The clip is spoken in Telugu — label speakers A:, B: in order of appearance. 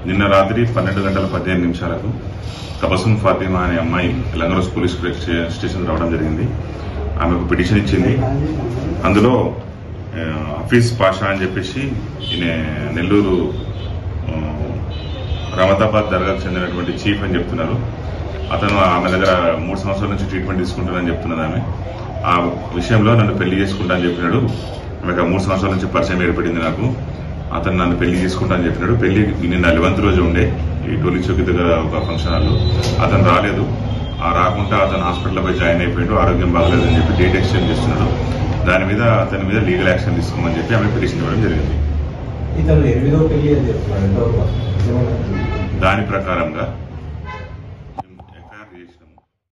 A: నిన్న రాత్రి పన్నెండు గంటల పదిహేను నిమిషాలకు తబసుం ఫాతిమా అనే అమ్మాయి లంగరోస్ పోలీస్ స్టే- స్టేషన్ రావడం జరిగింది ఆమె ఒక పిటిషన్ ఇచ్చింది అందులో ఆ, హఫీజ్ పాషా అని చెప్పేసి ఈయన నెల్లూరు ఆ, రమతాబాద్ దర్గాకు చెందినటువంటి చీఫ్ అని చెప్తున్నారు అతను ఆమె దగ్గర మూడు సంవత్సరాల నుంచి ట్రీట్మెంట్ తీసుకుంటానని చెప్తున్నది ఆమె ఆ విషయంలో నన్ను పెళ్లి చేసుకుంటా అని చెప్పినాడు ఆమెకు ఆ మూడు సంవత్సరాల నుంచి పరిచయం ఏర్పడింది నాకు అతను నన్ను పెళ్లి చేసుకుంటా అని చెప్పినాడు పెళ్లి నిన్న లెవెంత్ రోజు ఉండే ఈ టోలీ చౌకి దగ్గర ఒక ఫంక్షన్ హాల్లో అతను రాలేదు ఆ రాకుండా అతను హాస్పిటల్లో పోయి జాయిన్ అయిపోయాడు ఆరోగ్యం బాగలేదని చెప్పి డేట్ ఎక్స్చేంజ్ చేస్తున్నాడు దాని మీద అతని మీద లీగల్ యాక్షన్ తీసుకోమని చెప్పి ఆమె పిటిషన్ ఇవ్వడం జరిగింది
B: ఇతను ఎనిమిదో పెళ్లి అని చెప్తున్నాడు ఎంతవరకు వాస్తవం? నిజమేనా?
A: దాని ప్రకారంగా